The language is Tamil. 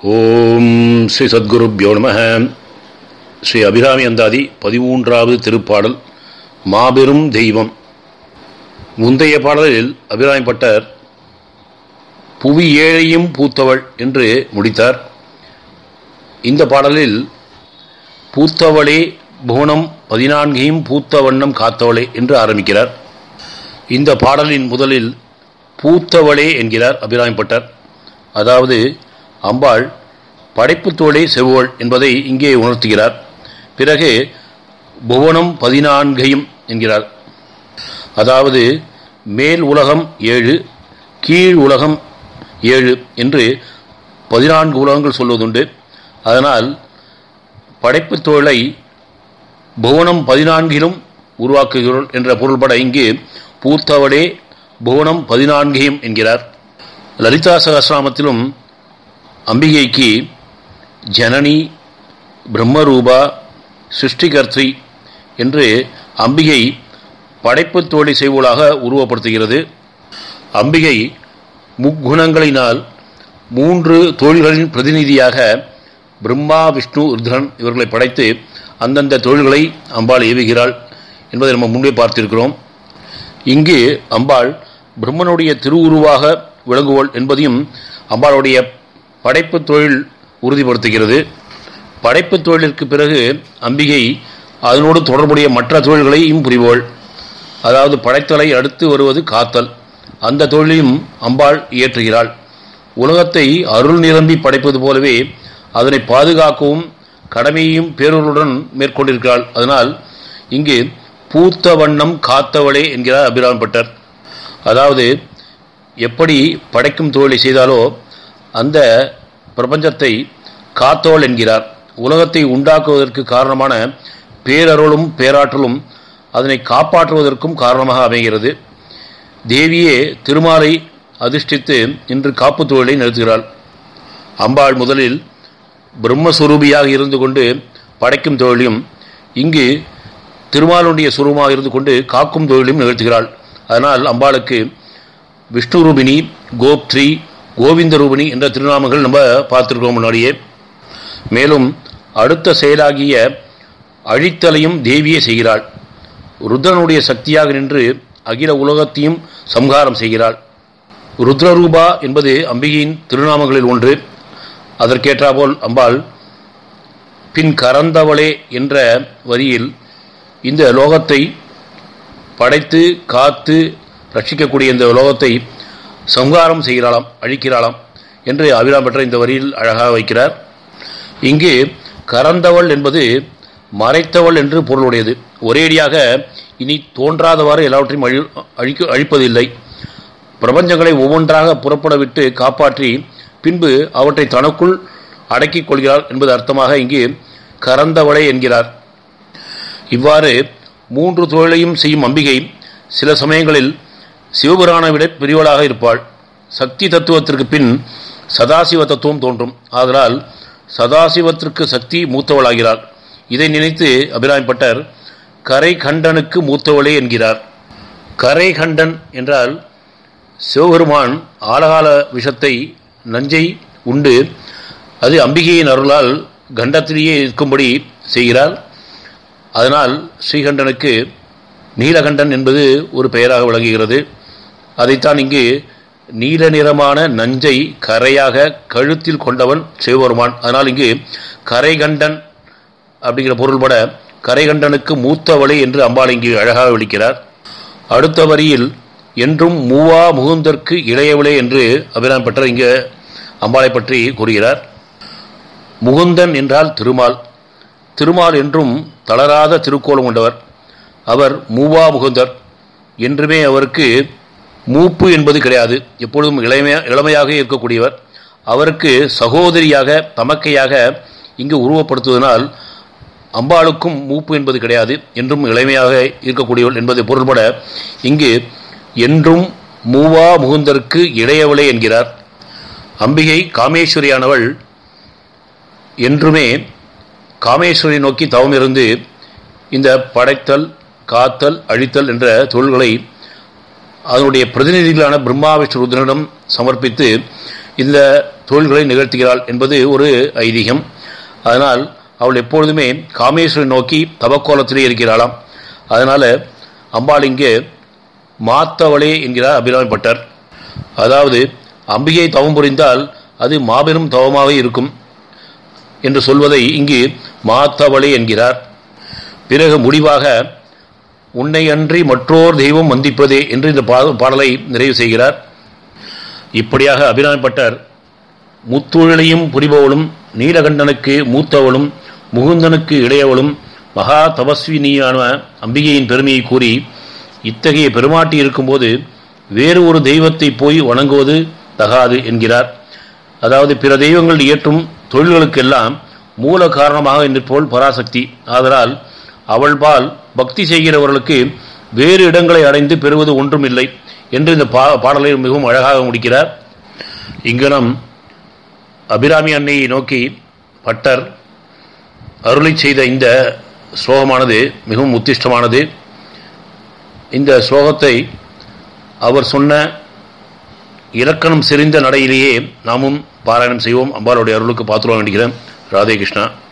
ஓம் ஸ்ரீ சத்குருப்யோ நம ஸ்ரீ அபிராமி அந்தாதி பதிமூன்றாவது திருப்பாடல் மாபெரும் தெய்வம் முந்தைய பாடலில் அபிராமி பட்டர் புவி ஏழையும் பூத்தவள் என்று முடித்தார் இந்த பாடலில் பூத்தவளே புவனம் பதினான்கையும் பூத்த வண்ணம் காத்தவளே என்று ஆரம்பிக்கிறார் இந்த பாடலின் முதலில் பூத்தவளே என்கிறார் அபிராமி பட்டர் அதாவது அம்பாள் படைப்புத் தோளே செவ்வோள் என்பதை இங்கே உணர்த்துகிறார் பிறகு புவனம் பதினான்கையும் என்கிறார் அதாவது மேல் உலகம் ஏழு கீழ் உலகம் ஏழு என்று பதினான்கு உலகங்கள் சொல்வதுண்டு அதனால் படைப்புத் தொழிலை புவனம் பதினான்கிலும் உருவாக்குகிறோம் என்ற பொருள்பட இங்கு பூர்த்தவடே புவனம் பதினான்கையும் என்கிறார் லலிதா சகசிராமத்திலும் அம்பிகைக்கு ஜனனி பிரம்மரூபா சிருஷ்டிகர்த்ரி என்று அம்பிகை படைப்பு தோழி செய்வோளாக உருவப்படுத்துகிறது அம்பிகை முக்குணங்களினால் மூன்று தொழில்களின் பிரதிநிதியாக பிரம்மா விஷ்ணு ருத்ரன் இவர்களை படைத்து அந்தந்த தொழில்களை அம்பாள் ஏவுகிறாள் என்பதை நம்ம முன்பே பார்த்திருக்கிறோம் இங்கு அம்பாள் பிரம்மனுடைய திருவுருவாக விளங்குவோள் என்பதையும் அம்பாளுடைய படைப்பு தொழில் உறுதிப்படுத்துகிறது படைப்பு தொழிலிற்கு பிறகு அம்பிகை அதனோடு தொடர்புடைய மற்ற தொழில்களையும் புரிவோள் அதாவது படைத்தலை அடுத்து வருவது காத்தல் அந்த தொழிலையும் அம்பாள் இயற்றுகிறாள் உலகத்தை அருள் நிரம்பி படைப்பது போலவே அதனை பாதுகாக்கவும் கடமையையும் பேரொருளுடன் மேற்கொண்டிருக்கிறாள் அதனால் இங்கு பூத்த வண்ணம் காத்தவளே என்கிறார் அபிராம் பட்டர் அதாவது எப்படி படைக்கும் தொழிலை செய்தாலோ அந்த பிரபஞ்சத்தை காத்தோள் என்கிறார் உலகத்தை உண்டாக்குவதற்கு காரணமான பேரருளும் பேராற்றலும் அதனை காப்பாற்றுவதற்கும் காரணமாக அமைகிறது தேவியே திருமாலை அதிர்ஷ்டித்து இன்று காப்பு தொழிலை நிறுத்துகிறாள் அம்பாள் முதலில் பிரம்மஸ்வரூபியாக இருந்து கொண்டு படைக்கும் தொழிலையும் இங்கு திருமாலுடைய சுரூபமாக இருந்து கொண்டு காக்கும் தொழிலையும் நிகழ்த்துகிறாள் அதனால் அம்பாளுக்கு விஷ்ணு ரூபினி கோப்த்ரி கோவிந்த ரூபினி என்ற திருநாமங்கள் நம்ம பார்த்துருக்கோம் முன்னாடியே மேலும் அடுத்த செயலாகிய அழித்தலையும் தேவியே செய்கிறாள் ருத்ரனுடைய சக்தியாக நின்று அகில உலகத்தையும் சம்ஹாரம் செய்கிறாள் ருத்ரரூபா என்பது அம்பிகையின் திருநாமங்களில் ஒன்று அதற்கேற்றாபோல் அம்பாள் பின் கறந்தவளே என்ற வரியில் இந்த லோகத்தை படைத்து காத்து ரட்சிக்கக்கூடிய இந்த லோகத்தை சம்ஹாரம் செய்கிறாளாம் அழிக்கிறாளாம் என்று அபிராம் பெற்ற இந்த வரியில் அழகாக வைக்கிறார் இங்கு கறந்தவள் என்பது மறைத்தவள் என்று பொருளுடையது ஒரேடியாக இனி தோன்றாதவாறு எல்லாவற்றையும் அழி அழிக்க அழிப்பதில்லை பிரபஞ்சங்களை ஒவ்வொன்றாக புறப்பட விட்டு காப்பாற்றி பின்பு அவற்றை தனக்குள் அடக்கிக் கொள்கிறார் என்பது அர்த்தமாக இங்கு கறந்தவளை என்கிறார் இவ்வாறு மூன்று தொழிலையும் செய்யும் அம்பிகை சில சமயங்களில் சிவபுராணை விட பெரியவளாக இருப்பாள் சக்தி தத்துவத்திற்கு பின் சதாசிவ தத்துவம் தோன்றும் ஆதலால் சதாசிவத்திற்கு சக்தி மூத்தவளாகிறாள் இதை நினைத்து அபிராமிப்பட்டர் கரை கண்டனுக்கு மூத்தவளே என்கிறார் கரை கண்டன் என்றால் சிவபெருமான் ஆலகால விஷத்தை நஞ்சை உண்டு அது அம்பிகையின் அருளால் கண்டத்திலேயே இருக்கும்படி செய்கிறார் அதனால் ஸ்ரீகண்டனுக்கு நீலகண்டன் என்பது ஒரு பெயராக விளங்குகிறது அதைத்தான் இங்கு நீல நிறமான நஞ்சை கரையாக கழுத்தில் கொண்டவன் சிவபெருமான் அதனால் இங்கு கரைகண்டன் அப்படிங்கிற பொருள்பட கரைகண்டனுக்கு மூத்தவளை என்று அம்பாள் இங்கு அழகாக விളിக்கிறார் அடுத்த வரியில் என்றும் மூவா முகுந்தற்கு இளையவளே என்று அபிராம் பெற்ற இங்கு அம்பாளை பற்றி கூறுகிறார் முகுந்தன் என்றால் திருமால் திருமால் என்றும் தளராத திருக்கோலம் கொண்டவர் அவர் மூவா முகுந்தர் என்றுமே அவருக்கு மூப்பு என்பது கிடையாது எப்பொழுதும் இளமையா இளமையாக இருக்கக்கூடியவர் அவருக்கு சகோதரியாக தமக்கையாக இங்கு உருவப்படுத்துவதனால் அம்பாளுக்கும் மூப்பு என்பது கிடையாது என்றும் இளமையாக இருக்கக்கூடியவள் என்பது பொருள்பட இங்கு என்றும் மூவா முகுந்தருக்கு இடையவளே என்கிறார் அம்பிகை காமேஸ்வரியானவள் என்றுமே காமேஸ்வரி நோக்கி தவம் இருந்து இந்த படைத்தல் காத்தல் அழித்தல் என்ற தொழில்களை அதனுடைய பிரதிநிதிகளான பிரம்மா விஷ்ணு ருத்ரனிடம் சமர்ப்பித்து இந்த தொழில்களை நிகழ்த்துகிறாள் என்பது ஒரு ஐதீகம் அதனால் அவள் எப்பொழுதுமே காமேஸ்வரன் நோக்கி தவக்கோலத்திலே இருக்கிறாளாம் அதனால் அம்பாள் இங்கே மாத்தவளே என்கிறார் அபிராமப்பட்டர் அதாவது அம்பிகை தவம் புரிந்தால் அது மாபெரும் தவமாகவே இருக்கும் என்று சொல்வதை இங்கு மாத்தவளே என்கிறார் பிறகு முடிவாக உன்னை அன்றி மற்றோர் தெய்வம் வந்திப்பதே என்று இந்த பாடலை நிறைவு செய்கிறார் இப்படியாக அபிராமப்பட்டர் முத்தொழிலையும் புரிபவளும் நீலகண்டனுக்கு மூத்தவளும் முகுந்தனுக்கு இடையவளும் மகா தபஸ்வினியான அம்பிகையின் பெருமையை கூறி இத்தகைய பெருமாட்டி இருக்கும்போது வேறு ஒரு தெய்வத்தை போய் வணங்குவது தகாது என்கிறார் அதாவது பிற தெய்வங்கள் இயற்றும் தொழில்களுக்கெல்லாம் மூல காரணமாக நிற்போல் பராசக்தி ஆதலால் அவள்பால் பக்தி செய்கிறவர்களுக்கு வேறு இடங்களை அடைந்து பெறுவது ஒன்றுமில்லை என்று இந்த பா பாடலை மிகவும் அழகாக முடிக்கிறார் இங்கனம் அபிராமி அன்னையை நோக்கி பட்டர் அருளை செய்த இந்த ஸ்லோகமானது மிகவும் உத்திஷ்டமானது இந்த ஸ்லோகத்தை அவர் சொன்ன இலக்கணம் செறிந்த நடையிலேயே நாமும் பாராயணம் செய்வோம் அம்பாளுடைய அருளுக்கு பாத்துருவோம் வேண்டுகிறேன் ராதே கிருஷ்ணா